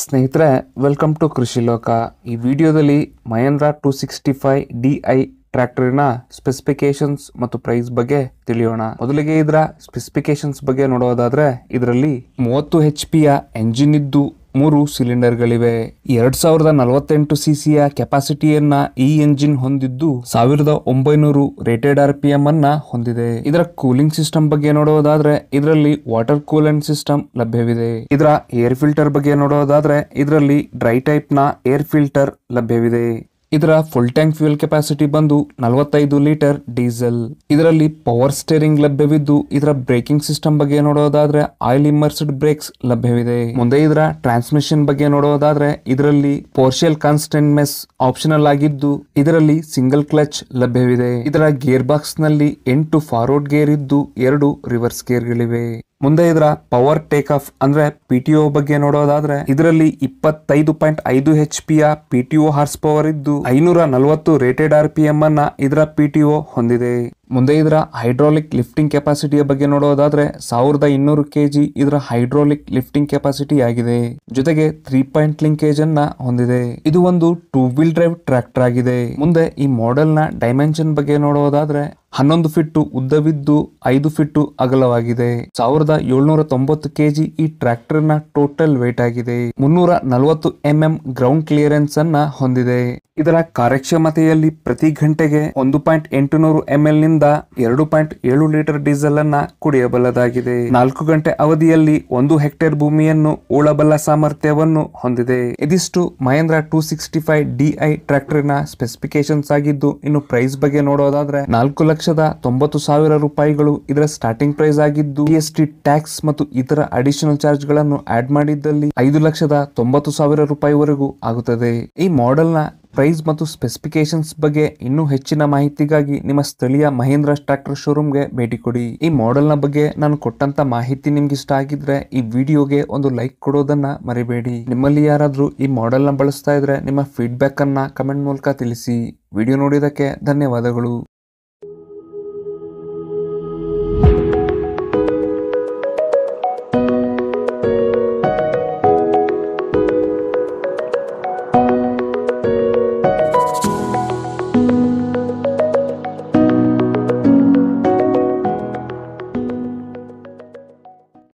ಸ್ನೇಹಿತರೆ welcome to ಕೃಷಿ ಲೋಕ ಈ ವಿಡಿಯೋದಲ್ಲಿ Mahindra two sixty five D I ಟ್ರ್ಯಾಕ್ಟರಿನ ಸ್ಪೆಸಿಫಿಕೇಶನ್ಸ್ ಮತ್ತು ಪ್ರೈಸ್ ಬಗ್ಗೆ ತಿಳಿಯೋಣ ಮೊದಲಿಗೆ ಇದರ ಸ್ಪೆಸಿಫಿಕೇಶನ್ಸ್ ಬಗ್ಗೆ ನೋಡೋದಾದ್ರೆ ಇದರಲ್ಲಿ ಮೂವತ್ತು ಎಚ್ ಪಿಯ ಎಂಜಿನ್ ಇದ್ದು ಮೂರು ಸಿಲಿಂಡರ್ಗಳಿವೆ ಎರಡ್ ಸಾವಿರದ ನಲವತ್ತೆಂಟು ಸಿಸಿಯ ಕೆಪಾಸಿಟಿಯನ್ನ ಈ ಎಂಜಿನ್ ಹೊಂದಿದ್ದು ಸಾವಿರದ ಒಂಬೈನೂರು ರೇಟೆಡ್ ಆರ್ ಪಿ ಎಂ ಅನ್ನ ಹೊಂದಿದೆ ಇದರ ಕೂಲಿಂಗ್ ಸಿಸ್ಟಮ್ ಬಗ್ಗೆ ನೋಡೋದಾದ್ರೆ ಇದರಲ್ಲಿ ವಾಟರ್ ಕೂಲೆಂಟ್ ಸಿಸ್ಟಮ್ ಲಭ್ಯವಿದೆ ಇದರ ಏರ್ ಫಿಲ್ಟರ್ ಬಗ್ಗೆ ನೋಡೋದಾದ್ರೆ ಇದರಲ್ಲಿ ಡ್ರೈ ಟೈಪ್ ನ ಏರ್ ಫಿಲ್ಟರ್ ಲಭ್ಯವಿದೆ ಇದರ ಫುಲ್ ಟ್ಯಾಂಕ್ ಫ್ಯೂಯಲ್ ಕೆಪಾಸಿಟಿ ಬಂದು ನಲವತ್ತೈದು ಲೀಟರ್ ಡೀಸೆಲ್ ಇದರಲ್ಲಿ ಪವರ್ ಸ್ಟೇರಿಂಗ್ ಲಭ್ಯವಿದ್ದು ಇದರ ಬ್ರೇಕಿಂಗ್ ಸಿಸ್ಟಮ್ ಬಗ್ಗೆ ನೋಡೋದಾದ್ರೆ ಆಯಿಲ್ ಇಮರ್ಸ್ಡ್ ಬ್ರೇಕ್ಸ್ ಲಭ್ಯವಿದೆ ಮುಂದೆ ಇದರ ಟ್ರಾನ್ಸ್ಮಿಷನ್ ಬಗ್ಗೆ ನೋಡೋದಾದ್ರೆ ಇದರಲ್ಲಿ ಪೋರ್ಷಿಯಲ್ ಕಾನ್ಸ್ಟೆಂಟ್ ಮೆಸ್ ಆಪ್ಷನಲ್ ಆಗಿದ್ದು ಇದರಲ್ಲಿ ಸಿಂಗಲ್ ಕ್ಲಚ್ ಲಭ್ಯವಿದೆ ಇದರ ಗೇರ್ ಬಾಕ್ಸ್ ನಲ್ಲಿ ಎಂಟು ಫಾರ್ವರ್ಡ್ ಗೇರ್ ಇದ್ದು ಎರಡು ರಿವರ್ಸ್ ಗೇರ್ಗಳಿವೆ ಮುಂದೆ ಇದರ ಪವರ್ ಟೇಕ್ ಆಫ್ ಅಂದ್ರೆ ಪಿಟಿಒ ಬಗ್ಗೆ ನೋಡೋದಾದ್ರೆ ಇದರಲ್ಲಿ ಇಪ್ಪತ್ತೈದು ಪಾಯಿಂಟ್ ಐದು ಎಚ್ ಪಿಯ ಪಿಟಿಒ ಹಾರ್ಸ್ ಪವರ್ ಇದ್ದು ಐನೂರ ನಲವತ್ತು ರೇಟೆಡ್ ಆರ್ ಪಿ ಎಂ ಅನ್ನ ಇದರ ಪಿಟಿಒ ಹೊಂದಿದೆ ಮುಂದೆ ಇದರ ಹೈಡ್ರಾಲಿಕ್ ಲಿಫ್ಟಿಂಗ್ ಕೆಪಾಸಿಟಿಯ ಬಗ್ಗೆ ನೋಡೋದಾದ್ರೆ ಸಾವಿರದ ಇನ್ನೂರು ಕೆಜಿ ಇದರ ಹೈಡ್ರಾಲಿಕ್ ಲಿಫ್ಟಿಂಗ್ ಕೆಪಾಸಿಟಿ ಆಗಿದೆ ಜೊತೆಗೆ ತ್ರೀ ಪಾಯಿಂಟ್ ಲಿಂಕೇಜ್ ಅನ್ನ ಹೊಂದಿದೆ ಇದು ಒಂದು ಟೂ ವೀಲ್ ಡ್ರೈವ್ ಟ್ರ್ಯಾಕ್ಟರ್ ಆಗಿದೆ ಮುಂದೆ ಈ ಮಾಡೆಲ್ ನ ಡೈಮೆನ್ಷನ್ ಬಗ್ಗೆ ನೋಡೋದಾದ್ರೆ ಹನ್ನೊಂದು ಫಿಟ್ಟು ಉದ್ದವಿದ್ದು ಐದು ಫಿಟ್ಟು ಅಗಲವಾಗಿದೆ ಸಾವಿರದ ಏಳ್ನೂರ ತೊಂಬತ್ತು ಕೆಜಿ ಈ ಟ್ರ್ಯಾಕ್ಟರ್ ನ ಟೋಟಲ್ ವೇಟ್ ಆಗಿದೆ ಮುನ್ನೂರ ನಲವತ್ತು ಎಂಎಂ ಗ್ರೌಂಡ್ ಕ್ಲಿಯರೆನ್ಸ್ ಅನ್ನ ಹೊಂದಿದೆ ಇದರ ಕಾರ್ಯಕ್ಷಮತೆಯಲ್ಲಿ ಪ್ರತಿ ಗಂಟೆಗೆ ಒಂದು ಪಾಯಿಂಟ್ ಎಂಟು ನೂರು ಎಂ ಎಲ್ ನಿಂದ ಎರಡು ಪಾಯಿಂಟ್ ಏಳು ಲೀಟರ್ ಡೀಸೆಲ್ ಅನ್ನ ಕುಡಿಯಬಲ್ಲದಾಗಿದೆ ನಾಲ್ಕು ಗಂಟೆ ಅವಧಿಯಲ್ಲಿ ಒಂದು ಹೆಕ್ಟೇರ್ ಭೂಮಿಯನ್ನು ಉಳಬಲ್ಲ ಸಾಮರ್ಥ್ಯವನ್ನು ಹೊಂದಿದೆ ಇದಿಷ್ಟು Mahindra two sixty five DI ಟ್ರ್ಯಾಕ್ಟರ್ನ ಸ್ಪೆಸಿಫಿಕೇಶನ್ಸ್ ಆಗಿದ್ದು ಇನ್ನು ಪ್ರೈಸ್ ಬಗ್ಗೆ ನೋಡೋದಾದ್ರೆ ನಾಲ್ಕು ಲಕ್ಷದ ತೊಂಬತ್ತು ಸಾವಿರ ರೂಪಾಯಿಗಳು ಇದರ ಸ್ಟಾರ್ಟಿಂಗ್ ಪ್ರೈಸ್ ಆಗಿದ್ದು ಜಿ ಎಸ್ ಟಿ ಟ್ಯಾಕ್ಸ್ ಮತ್ತು ಇತರ ಅಡಿಷನಲ್ ಚಾರ್ಜ್ ಗಳನ್ನು ಆಡ್ ಮಾಡಿದ್ದಲ್ಲಿ ಐದು ಲಕ್ಷದ ತೊಂಬತ್ತು ಸಾವಿರ ರೂಪಾಯಿವರೆಗೂ ಆಗುತ್ತದೆ ಈ ಮಾಡೆಲ್ ನ ಪ್ರೈಸ್ ಮತ್ತು ಸ್ಪೆಸಿಫಿಕೇಶನ್ಸ್ ಬಗ್ಗೆ ಇನ್ನೂ ಹೆಚ್ಚಿನ ಮಾಹಿತಿಗಾಗಿ ನಿಮ್ಮ ಸ್ಥಳೀಯ ಮಹೇಂದ್ರ ಟ್ರ್ಯಾಕ್ಟರ್ ಶೋರೂಮ್ಗೆ ಭೇಟಿ ಕೊಡಿ ಈ ಮಾಡೆಲ್ ನ ಬಗ್ಗೆ ನಾನು ಕೊಟ್ಟಂತ ಮಾಹಿತಿ ನಿಮ್ಗೆ ಇಷ್ಟ ಆಗಿದ್ರೆ ಈ ವಿಡಿಯೋಗೆ ಒಂದು ಲೈಕ್ ಕೊಡೋದನ್ನ ಮರಿಬೇಡಿ ನಿಮ್ಮಲ್ಲಿ ಯಾರಾದ್ರೂ ಈ ಮಾಡೆಲ್ ನ ಬಳಸ್ತಾ ಇದ್ರೆ ನಿಮ್ಮ ಫೀಡ್ಬ್ಯಾಕ್ ಅನ್ನ ಕಮೆಂಟ್ ಮೂಲಕ ತಿಳಿಸಿ ವಿಡಿಯೋ ನೋಡಿದಕ್ಕೆ ಧನ್ಯವಾದಗಳು